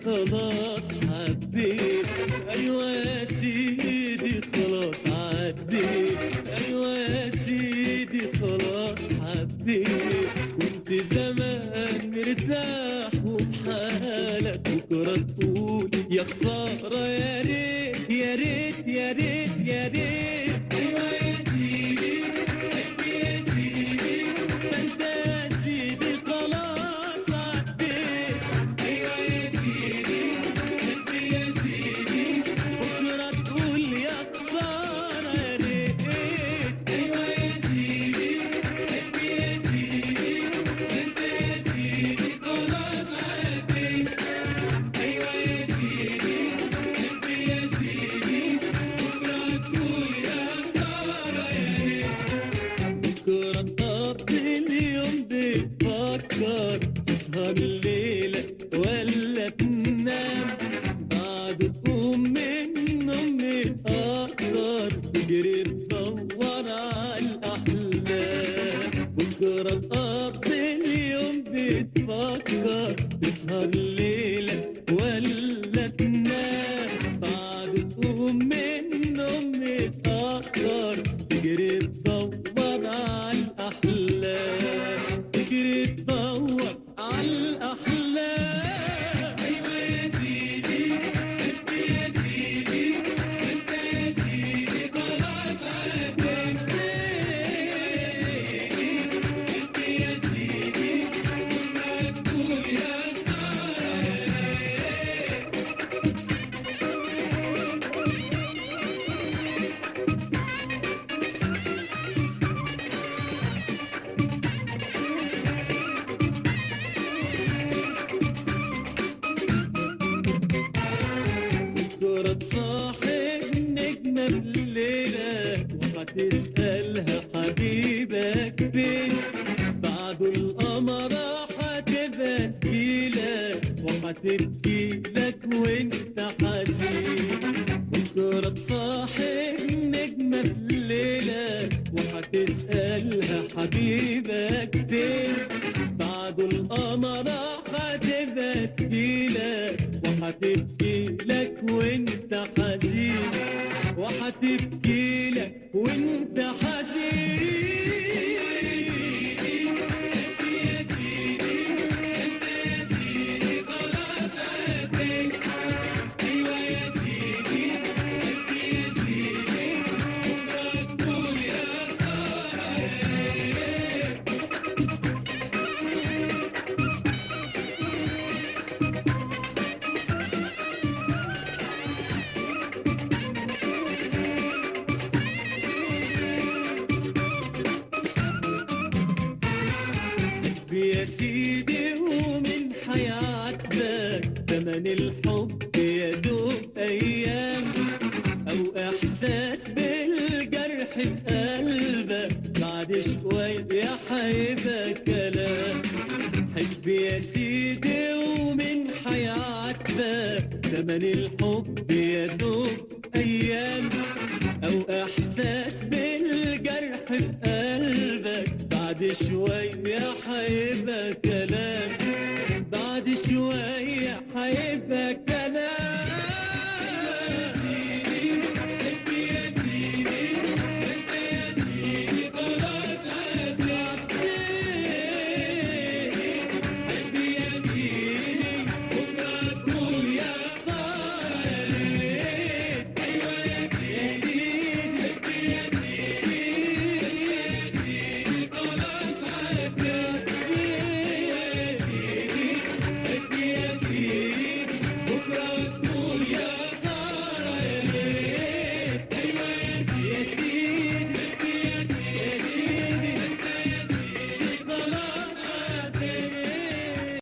خلاص حبيت ايوه يا سيدي خلاص عديت ايوه يا سيدي خلاص حبيت كنت زمان مرتاح وبحالك بكره تقول يا خساره يا ريت يا ريت يا ريت يا ريت ايوه يا سيدي قلبي يا سيدي ما انت يا سيدي خلاص عديت ايوه يا سيدي قلبي يا سيدي بكره تقول يا خساره يا ريت ايوه يا سيدي قلبي يا سيدي انت يا سيدي خلاص عديت ايوه يا سيدي قلبي يا سيدي بكره تقول يا خساره يا ريت بكرة تقضي اليوم بتفكر تسهر الليلة ولا تنام بعد تقوم من النوم متأخر تجري تدور على الأحلام بكرة تقضي اليوم بتفكر تسهر الليلة ولا تنام بعد تقوم من النوم متأخر تجري تدور على الأحلام تجري تدور على الأحلام أيوة يا سيدي أنت يا سيدي أنت يا سيدي خلاص عديت أنت يا سيدي ما تقول يا خسارة بكرة تصاحب نجمة بالليلة وهتسألها حبيبك فين بعد القمر هتبقى تجيلك وهتبكي لك وانت حزين بكرة تصاحب نجمة بالليلة وهتسألها حبيبك فين بعد القمر هتبقى تجيلك وهتبكي لك وانت حزين وهتبكي لك وانت حزين ايوه يا سيدي انت يا سيدي بكره تقول يا يا سيدي ومن حياتك تمن الحب يا دوب ايام او احساس بالجرح في قلبك بعد شوية حيبقى كلام حب يا سيدي ومن حياتك تمن الحب يا دوب ايام او احساس بالجرح في قلبك بعد شوية حيبقى كلام بعد شوية حيبقى كلام